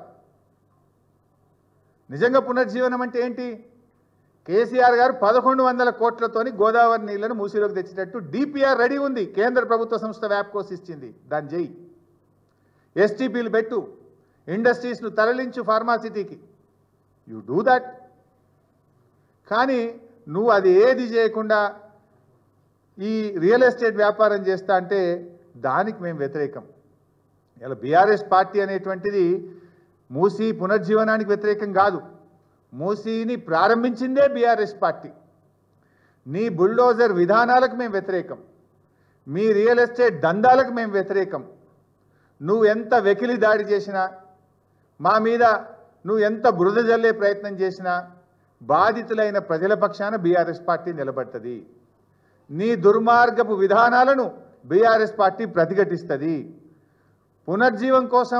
నిజంగా పునర్జీవనం అంటే ఏంటి కేసీఆర్ గారు పదకొండు వందల కోట్లతోని గోదావరి నీళ్లను మూసీలోకి తెచ్చేటట్టు డిపిఆర్ రెడీ ఉంది కేంద్ర ప్రభుత్వ సంస్థ వ్యాప్కోస్ ఇచ్చింది దాన్ని చేయి ఎస్టీపీలు పెట్టు ఇండస్ట్రీస్ను తరలించు ఫార్మాసిటీకి యు డూ దట్ కానీ నువ్వు అది ఏది చేయకుండా ఈ రియల్ ఎస్టేట్ వ్యాపారం చేస్తా అంటే దానికి మేము వ్యతిరేకం ఇలా బీఆర్ఎస్ పార్టీ అనేటువంటిది మూసీ పునర్జీవనానికి వ్యతిరేకం కాదు మూసీని ప్రారంభించిందే బీఆర్ఎస్ పార్టీ నీ బుల్డోజర్ విధానాలకు మేము వ్యతిరేకం మీ రియల్ ఎస్టేట్ దందాలకు మేము వ్యతిరేకం నువ్వు ఎంత వెకిలి దాడి చేసినా మా మీద నువ్వు ఎంత బురద జల్లే ప్రయత్నం చేసినా బాధితులైన ప్రజల పక్షాన బీఆర్ఎస్ పార్టీ నిలబడుతుంది నీ దుర్మార్గపు విధానాలను బీఆర్ఎస్ పార్టీ ప్రతిఘటిస్తుంది పునర్జీవం కోసం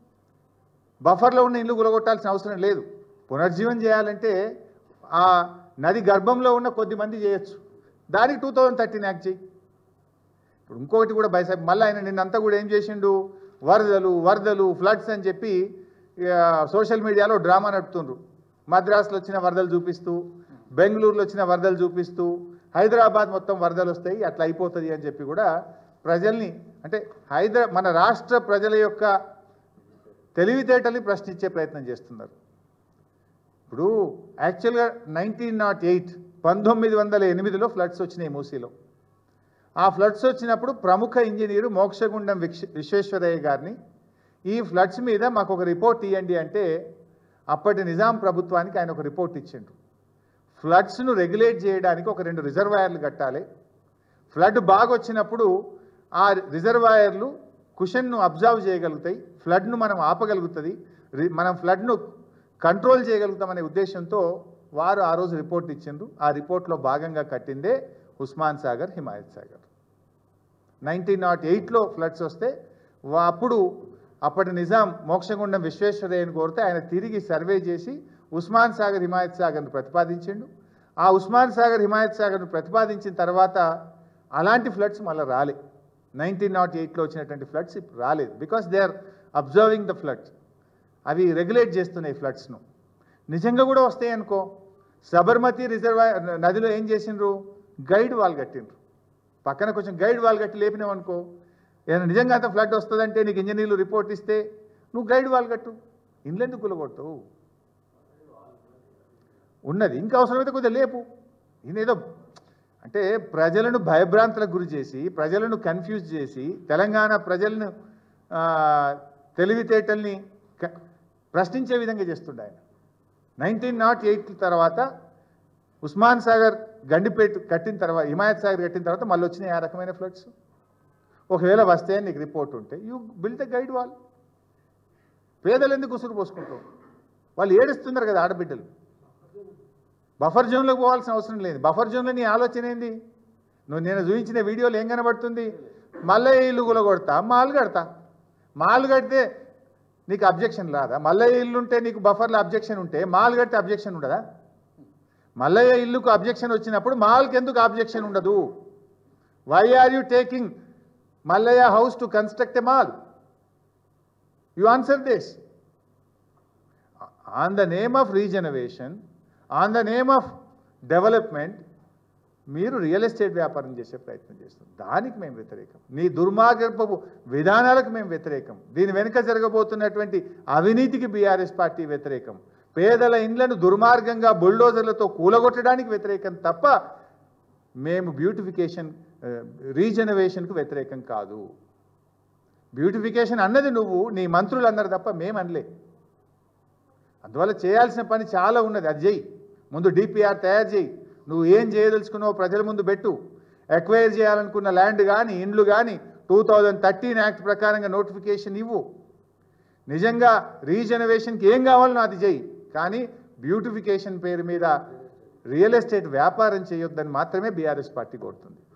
బఫర్లో ఉన్న ఇల్లు గులగొట్టాల్సిన అవసరం లేదు పునర్జీవం చేయాలంటే ఆ నది గర్భంలో ఉన్న కొద్ది మంది చేయొచ్చు దానికి టూ థౌజండ్ థర్టీన్ యాక్ట్ చేయి ఇప్పుడు ఇంకొకటి కూడా బైసాబ్ మళ్ళీ ఆయన నిన్నంతా కూడా ఏం చేసిండు వరదలు వరదలు ఫ్లడ్స్ అని చెప్పి ఇక సోషల్ మీడియాలో డ్రామా నడుపుతుండ్రు మద్రాసులో వచ్చిన వరదలు చూపిస్తూ బెంగళూరులో వచ్చిన వరదలు చూపిస్తూ హైదరాబాద్ మొత్తం వరదలు వస్తాయి అట్లా అయిపోతుంది అని చెప్పి కూడా ప్రజల్ని అంటే హైదరా మన రాష్ట్ర ప్రజల యొక్క తెలివితేటల్ని ప్రశ్నించే ప్రయత్నం చేస్తున్నారు ఇప్పుడు యాక్చువల్గా నైన్టీన్ నాట్ ఎయిట్ పంతొమ్మిది వందల ఎనిమిదిలో ఫ్లడ్స్ వచ్చినాయి మూసీలో ఆ ఫ్లడ్స్ వచ్చినప్పుడు ప్రముఖ ఇంజనీరు మోక్షగుండం విక్ష విశ్వేశ్వరయ్య గారిని ఈ ఫ్లడ్స్ మీద మాకు ఒక రిపోర్ట్ ఇవ్వండి అంటే అప్పటి నిజాం ప్రభుత్వానికి ఆయన ఒక రిపోర్ట్ ఇచ్చిండ్రు ఫ్లడ్స్ను రెగ్యులేట్ చేయడానికి ఒక రెండు రిజర్వాయర్లు కట్టాలి ఫ్లడ్ బాగా వచ్చినప్పుడు ఆ రిజర్వాయర్లు కుషన్ను అబ్జర్వ్ చేయగలుగుతాయి ఫ్లడ్ను మనం ఆపగలుగుతుంది రి- మనం ఫ్లడ్ను కంట్రోల్ చేయగలుగుతామనే ఉద్దేశంతో వారు ఆ రోజు రిపోర్ట్ ఇచ్చిండ్రు ఆ రిపోర్ట్లో భాగంగా కట్టిందే ఉస్మాన్ సాగర్ హిమాయత్ సాగర్ నైన్టీన్ నాట్ ఎయిట్లో ఫ్లడ్స్ వస్తే వా- అప్పుడు అప్పటి నిజాం మోక్షగుండం విశ్వేశ్వరయ్యని కోరితే ఆయన తిరిగి సర్వే చేసి ఉస్మాన్ సాగర్ హిమాయత్ సాగర్ను ప్రతిపాదించిండు ఆ ఉస్మాన్ సాగర్ హిమాయత్ సాగర్ను ప్రతిపాదించిన తర్వాత అలాంటి ఫ్లడ్స్ మళ్ళీ రాలే నైన్టీన్ నాట్ ఎయిట్లో వచ్చినటువంటి ఫ్లడ్స్ ఇప్పుడు రాలేదు because they are observing the floods అవి రెగ్యులేట్ చేస్తున్నాయి ఫ్లడ్స్ను నిజంగా కూడా వస్తాయి అనుకో సబర్మతి రిజర్వాయర్ నదిలో ఏం చేసిండ్రు గైడ్ వాల్ కట్టిండ్రు పక్కన కొంచెం గైడ్ వాల్ కట్టి లేపినావు అనుకో ఏదైనా నిజంగా అంత ఫ్లడ్ వస్తుందంటే నీకు ఇంజనీర్లు రిపోర్ట్ ఇస్తే నువ్వు గైడ్ వాల్ కట్టు ఇండ్లెందుకు కూలగొట్టవు ఉన్నది ఇంకా అవసరమైతే కొద్దిగా లేపు ఈయనేదో అంటే ప్రజలను భయభ్రాంతులకు గురి చేసి ప్రజలను కన్ఫ్యూజ్ చేసి తెలంగాణ ప్రజలను ఆ, తెలివితేటల్ని క- ప్రశ్నించే విధంగా చేస్తుండే ఆయన నైన్టీన్ నాట్ ఎయిట్ తర్వాత ఉస్మాన్ సాగర్ గండిపేట కట్టిన తర్వాత హిమాయత్ సాగర్ కట్టిన తర్వాత మళ్ళీ వచ్చినాయి ఆ రకమైన ఫ్లడ్స్ ఒకవేళ వస్తే నీకు రిపోర్ట్ ఉంటే you build the guide wall పేదలు ఎందుకు ఉసురు పోసుకుంటావు వాళ్ళు ఏడుస్తున్నారు కదా ఆడబిడ్డలు బఫర్ జోన్లోకి పోవాల్సిన అవసరం లేదు బఫర్ జోన్లో నీ ఆలోచన ఏంది నువ్వు నేను చూపించిన వీడియోలో ఏం కనబడుతుంది మళ్ళీ ఇల్లు కొడతా మాలు కడతా మాలు కడితే నీకు అబ్జెక్షన్ రాదా మల్లయ్య ఇల్లు ఉంటే నీకు బఫర్లో అబ్జెక్షన్ ఉంటే మాల్ కడితే అబ్జెక్షన్ ఉండదా మల్లయ్య ఇల్లుకు అబ్జెక్షన్ వచ్చినప్పుడు మాల్కి ఎందుకు అబ్జెక్షన్ ఉండదు why are you taking Mallaiah house to construct a mall you answer this on the name of rejuvenation on the name of development మీరు రియల్ ఎస్టేట్ వ్యాపారం చేసే ప్రయత్నం చేస్తాం దానికి మేము వ్యతిరేకం నీ దుర్మార్గపు విధానాలకు మేము వ్యతిరేకం దీని వెనుక జరగబోతున్నటువంటి అవినీతికి బీఆర్ఎస్ పార్టీ వ్యతిరేకం పేదల ఇండ్లను దుర్మార్గంగా బుల్డోజర్లతో కూలగొట్టడానికి వ్యతిరేకం తప్ప మేము బ్యూటిఫికేషన్ రీజనవేషన్కు వ్యతిరేకం కాదు బ్యూటిఫికేషన్ అన్నది నువ్వు నీ మంత్రులు అన్నారు తప్ప మేము అనలే అందువల్ల చేయాల్సిన పని చాలా ఉన్నది అది చెయ్యి ముందు డిపిఆర్ తయారు చేయి నువ్వు ఏం చేయదలుచుకున్నావు ప్రజల ముందు పెట్టు ఎక్వైర్ చేయాలనుకున్న ల్యాండ్ కానీ ఇండ్లు కానీ టూ థౌజండ్ థర్టీన్ యాక్ట్ ప్రకారంగా నోటిఫికేషన్ ఇవ్వు నిజంగా రీజనవేషన్కి ఏం కావాలనో అది చెయ్యి కానీ బ్యూటిఫికేషన్ పేరు మీద రియల్ ఎస్టేట్ వ్యాపారం చేయొద్దని మాత్రమే బీఆర్ఎస్ పార్టీ కోరుతుంది